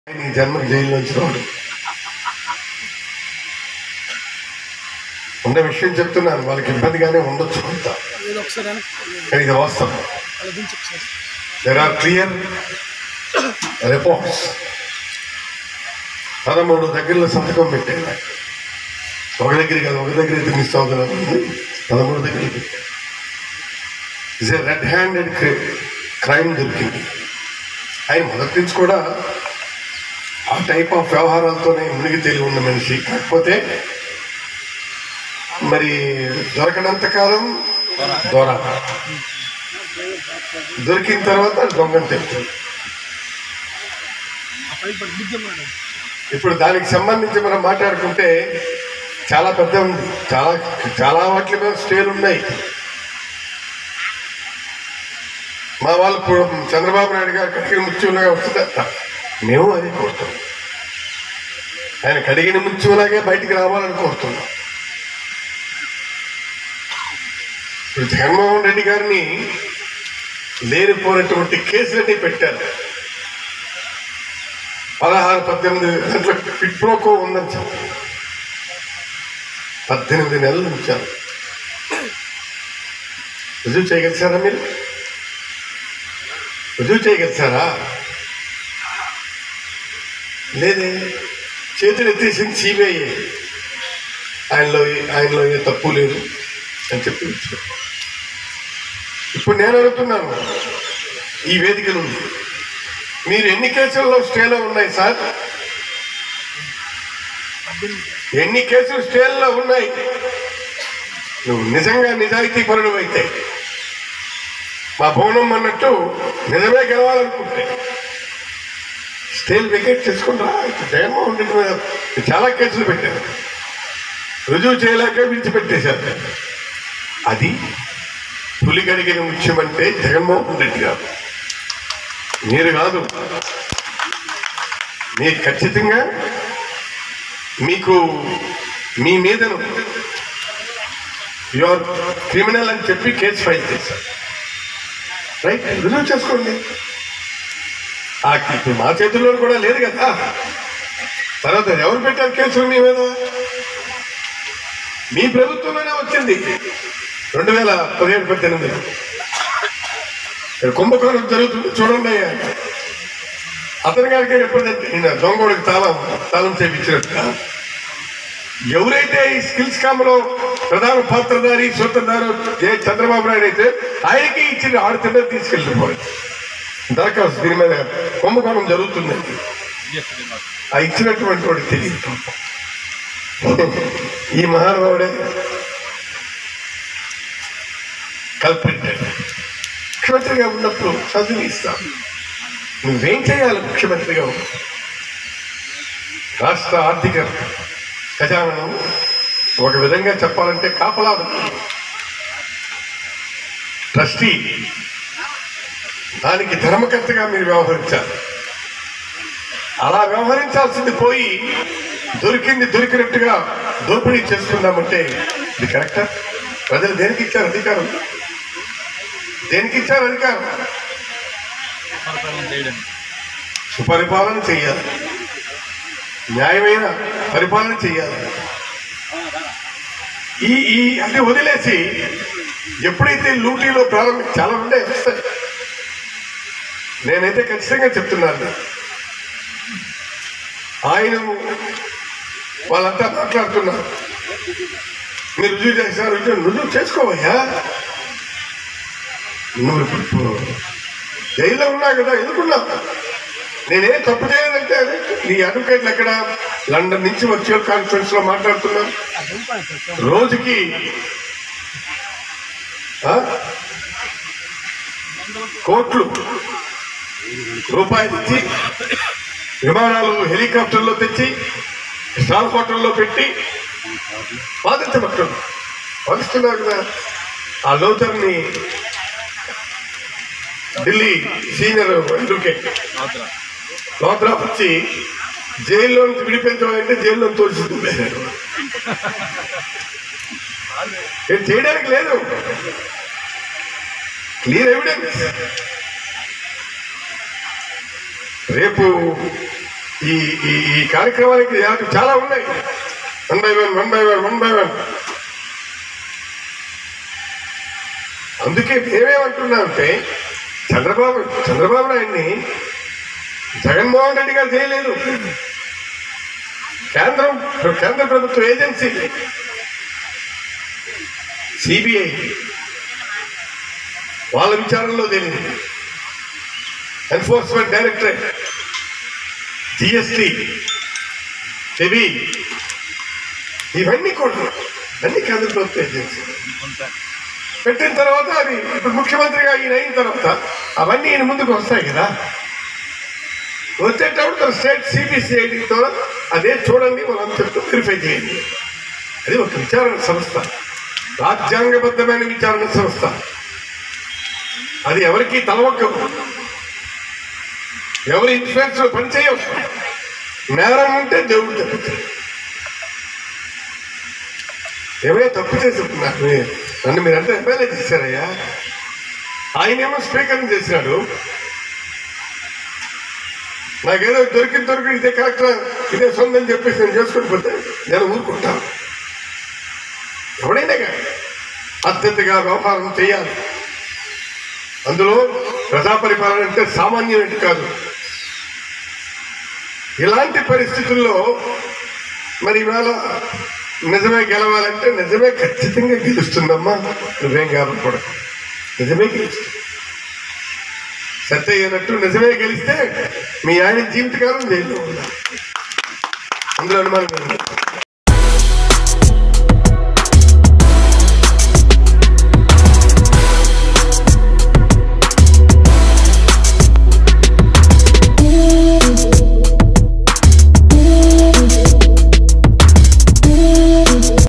ఆయన ఈ జన్మకి జైలు నుంచి రాడు ఉన్న విషయం చెప్తున్నాను వాళ్ళకి ఇబ్బందిగానే ఉండొచ్చు కొంత ఏదో ఒకసారి వెనక్కి కానీ ఇది వాస్తవం అలా దించి ఒకసారి దెర్ ఆర్ క్లియర్ రిపోర్ట్స్ పదమూడు దగ్గరలో సంతకం పెట్టాను నాకు. ఒక దగ్గర కాదు ఒక దగ్గర అయితే మిస్ అవుతున్నాను పదమూడు దగ్గర పెట్టాను is a red handed crime దొరికింది ఆయన మొదటి నుంచి కూడా ఆ టైప్ ఆఫ్ వ్యవహారాలతోనే మునిగి తేలి ఉన్న మనిషి కాకపోతే మరి దొరకనంత కాలం దొర దొరికిన తర్వాత దొంగని తెలుస్తుంది ఆ పై పడి బుద్ధం మేడం ఇప్పుడు దానికి సంబంధించి మనం మాట్లాడుకుంటే చాలా పెద్ద ఉంది చాలా చాలా వాటి మీద స్టేలు ఉన్నాయి మా వాళ్ళు ఇప్పుడు చంద్రబాబు నాయుడు గారు కడిగిన ముత్యంలాగా వస్తుందట మేము అదే కోరుతున్నాం ఆయన కడిగిన ముత్యంలాగే బయటికి రావాలని కోరుతున్నాం ఇప్పుడు జగన్మోహన్ రెడ్డి గారిని లేనిపోయినటువంటి కేసులన్నీ పెట్టారు పదహారు పద్దెనిమిది గంటల పిట్రోకో ఉందని చెప్పి పద్దెనిమిది నెలలు ఉంచారు రుజువు చేయగలిసారా మీరు రుజువు చేయగలిసారా లేదే చేతులు ఎత్తేసింది సిబిఐ ఆయనలో ఆయనలో ఏ తప్పు లేదు అని చెప్పి ఇచ్చారు. ఇప్పుడు నేను అడుగుతున్నాను ఈ వేదిక నుండి మీరు ఎన్ని కేసుల్లో స్టేలో ఉన్నాయి సార్ ఎన్ని కేసులు స్టేల్లో ఉన్నాయి నువ్వు నిజంగా నిజాయితీ పరుడు అయితే మా భవనం అన్నట్టు నిజమే గెలవాలనుకుంటే స్టేల్ వికెట్ చేసుకుంటా జగన్మోహన్ రెడ్డి మీద చాలా కేసులు పెట్టారు రుజువు చేయలేక విడిచిపెట్టేశారు అది పులి గడిగిన ముఖ్యమంటే జగన్మోహన్ రెడ్డి గారు మీరు కాదు మీరు ఖచ్చితంగా మీకు మీ మీదను యువర్ క్రిమినల్ అని చెప్పి కేసు ఫైల్ చేశారు రైట్ రుజువు చేసుకోండి ఆ ఇప్పుడు మా చేతుల్లో కూడా లేదు కదా తర్వాత ఎవరు పెట్టారు కేసులు మీ మీద మీ ప్రభుత్వంలోనే వచ్చింది రెండు వేల పదిహేడు పద్దెనిమిది ఇక్కడ కుంభకోణం జరుగుతుంది చూడండి అయ్యా అతని గారికి రిప్రజెంట్ ఈయన దొంగోడికి తాళం తాళం చేపించినట్టుగా ఎవరైతే ఈ స్కిల్స్ కామ్లో ప్రధాన పాత్రధారి సూత్రధారు ఏ చంద్రబాబు నాయుడు అయితే ఆయనకి ఇచ్చిన ఆరు తింటే తీసుకెళ్ళిపోయి దరఖాస్తు దీని మీద కుంభకోణం జరుగుతుందండి ఆ ఇచ్చినటువంటి వాడికి తెలియదు పాపం. ఈ మహానుభావుడే కల్పించాడు ముఖ్యమంత్రిగా ఉన్నప్పుడు చదువు ఇస్తాం నువ్వేం చేయాలి ముఖ్యమంత్రిగా ఉన్న రాష్ట్ర ఆర్థిక ఖజానాను ఒక విధంగా చెప్పాలంటే కాపలా ట్రస్టీ దానికి ధర్మకర్తగా మీరు వ్యవహరించాలి అలా వ్యవహరించాల్సింది పోయి దొరికింది దొరికినట్టుగా దోపిడీ చేసుకుందామంటే ఇది కరెక్టా ప్రజలు దేనికి ఇచ్చారు అధికారం దేనికి ఇచ్చారు అధికారం సుపరిపాలన చేయాలి న్యాయమైన పరిపాలన చేయాలి ఈ ఈ అది వదిలేసి ఎప్పుడైతే లూటీలో ప్రారంభం చాలా ఉండే వస్తాయి నేనైతే ఖచ్చితంగా చెప్తున్నాను ఆయన వాళ్ళంతా మాట్లాడుతున్నారు మీరు రుజువు చేశారు రుజువు రుజువు చేసుకోవయ్యా నువ్వు ఇప్పుడు జైల్లో ఉన్నావు కదా ఎందుకున్నావు నేనేం తప్పు చేయలేదంటే అదే నీ అడ్వకేట్లు ఎక్కడ లండన్ నుంచి వర్చువల్ కాన్ఫరెన్స్ లో మాట్లాడుతున్నాను రోజుకి ఆ? కోట్లు రూపాయలు ఇచ్చి విమానాలు హెలికాప్టర్లో తెచ్చి స్టార్ హోటల్లో పెట్టి వాదించబట్టు వాదిస్తున్నారు కదా ఆ లోతర్ని ఢిల్లీ సీనియర్ అడ్వకేట్ లోపల వచ్చి జైల్లో నుంచి విడిపించమంటే జైల్లో తోసి తుమ్మేశారు. ఏం చేయడానికి లేదు క్లియర్ ఎవిడెన్స్ రేపు ఈ ఈ ఈ కార్యక్రమానికి ఇలాంటివి చాలా ఉన్నాయి one by one one by one one by one అందుకే మేమేమంటున్నామంటే చంద్రబాబు చంద్రబాబు నాయుడిని జగన్మోహన్ రెడ్డి గారు చేయలేదు కేంద్రం కేంద్ర ప్రభుత్వ ఏజెన్సీ సిబిఐ వాళ్ళ విచారణలో తెలియదు ఎన్ఫోర్స్మెంట్ డైరెక్టరేట్ జిఎస్టి సెబీ ఇవన్నీ కూడా అన్ని కేంద్ర ప్రభుత్వ ఏజెన్సీ పెట్టిన తర్వాత అది ఇప్పుడు ముఖ్యమంత్రిగా ఈయన అయిన తర్వాత అవన్నీ ఈయన ముందుకు వస్తాయి కదా వచ్చేటప్పుడు స్టేట్ సిబిసిఐడితో అదే చూడండి మనం చెప్తూ వెరిఫై చేయండి అది ఒక విచారణ సంస్థ రాజ్యాంగబద్ధమైన విచారణ సంస్థ అది ఎవరికి తలవక్కదు ఎవరి ఇన్ఫ్లుయెన్స్ లో పనిచేయవచ్చు నేరం ఉంటే దేవుడు తప్పుతాడు ఏమైనా తప్పు చేస్తున్నారు నన్ను మీరంతా ఎమ్మెల్యే చేశారయ్యా ఆయనేమో స్పీకర్ని చేసినాడు నాకేదో దొరికిన దొరికి ఇదే కరెక్ట్ ఇదే సొంతం చెప్పేసి నేను చేసుకుని పోతే నేను ఊరుకుంటాను ఎవడైనా కానీ పద్ధతిగా వ్యవహారం చేయాలి అందులో ప్రజా పరిపాలన అంటే సామాన్యమైనది కాదు ఇలాంటి పరిస్థితుల్లో మరి ఇవాళ నిజమే గెలవాలంటే నిజమే ఖచ్చితంగా గెలుస్తుందమ్మా నువ్వేం కాబడకూడదు నిజమే గెలుస్తుంది సత్య అయినట్టు నిజమే గెలిస్తే మీ ఆయన జీవితకాలం జైల్లో ఉండాలి అందులో అనుమానం లేదు.